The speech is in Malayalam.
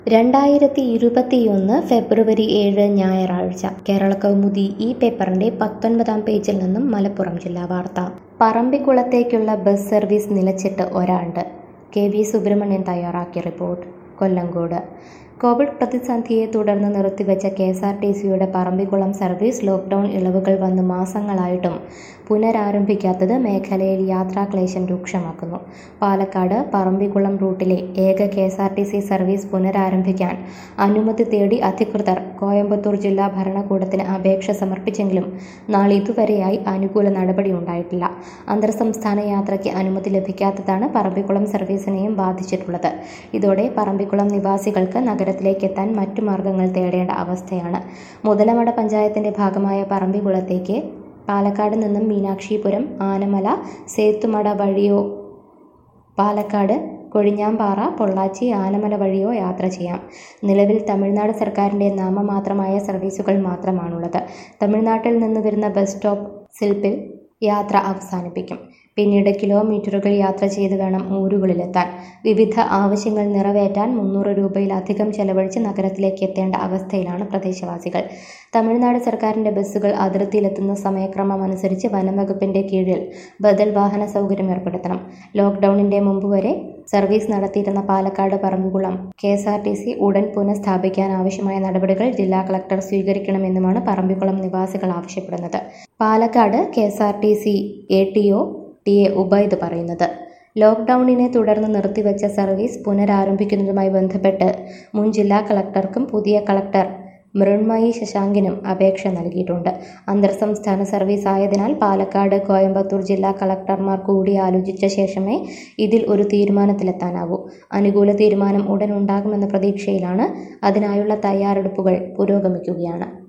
രണ്ടായിരത്തി ഇരുപത്തിയൊന്ന് ഫെബ്രുവരി ഏഴ് ഞായറാഴ്ച കേരളകൗമുദി ഈ പേപ്പറിന്റെ പത്തൊൻപതാം പേജിൽ നിന്നും മലപ്പുറം ജില്ലാ വാർത്ത പറമ്പിക്കുളത്തേക്കുള്ള ബസ് സർവീസ് നിലച്ചിട്ട് ഒരാണ്ട് കെ വി സുബ്രഹ്മണ്യൻ തയ്യാറാക്കിയ റിപ്പോർട്ട് കൊല്ലങ്കോട് കോവിഡ് പ്രതിസന്ധിയെ തുടർന്ന് നിർത്തിവെച്ച കെ എസ് ആർ ടി സിയുടെ പറമ്പിക്കുളം സർവീസ് ലോക്ക്ഡൌൺ ഇളവുകൾ വന്ന് മാസങ്ങളായിട്ടും പുനരാരംഭിക്കാത്തത് മേഖലയിൽ യാത്രാക്ലേശം രൂക്ഷമാക്കുന്നു പാലക്കാട് പറമ്പിക്കുളം റൂട്ടിലെ ഏക K S R T C service പുനരാരംഭിക്കാൻ അനുമതി തേടി അധികൃതർ കോയമ്പത്തൂർ ജില്ലാ ഭരണകൂടത്തിന് അപേക്ഷ സമർപ്പിച്ചെങ്കിലും നാളിതുവരെയായി അനുകൂല നടപടി ഉണ്ടായിട്ടില്ല അന്തർ സംസ്ഥാന യാത്രയ്ക്ക് അനുമതി ലഭിക്കാത്തതാണ് പറമ്പിക്കുളം സർവീസിനെയും ബാധിച്ചിട്ടുള്ളത് ഇതോടെ പറമ്പിക്കുളം നിവാസികൾക്ക് നഗരത്തിലേക്ക് എത്താൻ മറ്റു മാർഗങ്ങൾ തേടേണ്ട അവസ്ഥയാണ് മുതലമട പഞ്ചായത്തിന്റെ ഭാഗമായ പറമ്പിക്കുളത്തേക്ക് പാലക്കാട് നിന്നും മീനാക്ഷിപുരം ആനമല സേത്തുമട വഴിയോ പാലക്കാട് കൊഴിഞ്ഞാമ്പാറ പൊള്ളാച്ചി ആനമല വഴിയോ യാത്ര ചെയ്യാം നിലവിൽ തമിഴ്നാട് സർക്കാരിൻ്റെ നാമമാത്രമായ സർവീസുകൾ മാത്രമാണുള്ളത് തമിഴ്നാട്ടിൽ നിന്ന് വരുന്ന ബസ് സ്റ്റോപ്പ് സിൽപ്പിൽ യാത്ര അവസാനിപ്പിക്കും പിന്നീട് കിലോമീറ്ററുകൾ യാത്ര ചെയ്ത് വേണം ഊരുകളിലെത്താൻ വിവിധ ആവശ്യങ്ങൾ നിറവേറ്റാൻ മുന്നൂറ് രൂപയിലധികം ചെലവഴിച്ച് നഗരത്തിലേക്ക് എത്തേണ്ട അവസ്ഥയിലാണ് പ്രദേശവാസികൾ തമിഴ്നാട് സർക്കാരിൻ്റെ ബസ്സുകൾ അതിർത്തിയിലെത്തുന്ന സമയക്രമം അനുസരിച്ച് വനംവകുപ്പിൻ്റെ കീഴിൽ ബദൽ വാഹന സൗകര്യം ഏർപ്പെടുത്തണം ലോക്ക്ഡൌണിൻ്റെ മുമ്പ് വരെ സർവീസ് നടത്തിയിരുന്ന Palakkad Parambikulam K S R T C ഉടൻ പുനഃസ്ഥാപിക്കാൻ ആവശ്യമായ നടപടികൾ ജില്ലാ കളക്ടർ സ്വീകരിക്കണമെന്നുമാണ് പറമ്പിക്കുളം നിവാസികൾ ആവശ്യപ്പെടുന്നത് Palakkad K S R T C A T O T A Ubaid പറയുന്നത് ലോക്ക്ഡൌണിനെ തുടർന്ന് നിർത്തിവെച്ച സർവീസ് പുനരാരംഭിക്കുന്നതുമായി ബന്ധപ്പെട്ട് മുൻ ജില്ലാ കളക്ടർക്കും പുതിയ കളക്ടർ മൃണ്മയി ശശാങ്കിനും അപേക്ഷ നൽകിയിട്ടുണ്ട് അന്തർ സംസ്ഥാന സർവീസ് ആയതിനാൽ പാലക്കാട് കോയമ്പത്തൂർ ജില്ലാ കളക്ടർമാർ കൂടി ആലോചിച്ച ശേഷമേ ഇതിൽ ഒരു തീരുമാനത്തിലെത്താനാവൂ അനുകൂല തീരുമാനം ഉടൻ ഉണ്ടാകുമെന്ന പ്രതീക്ഷയിലാണ് അതിനായുള്ള തയ്യാറെടുപ്പുകൾ പുരോഗമിക്കുകയാണ്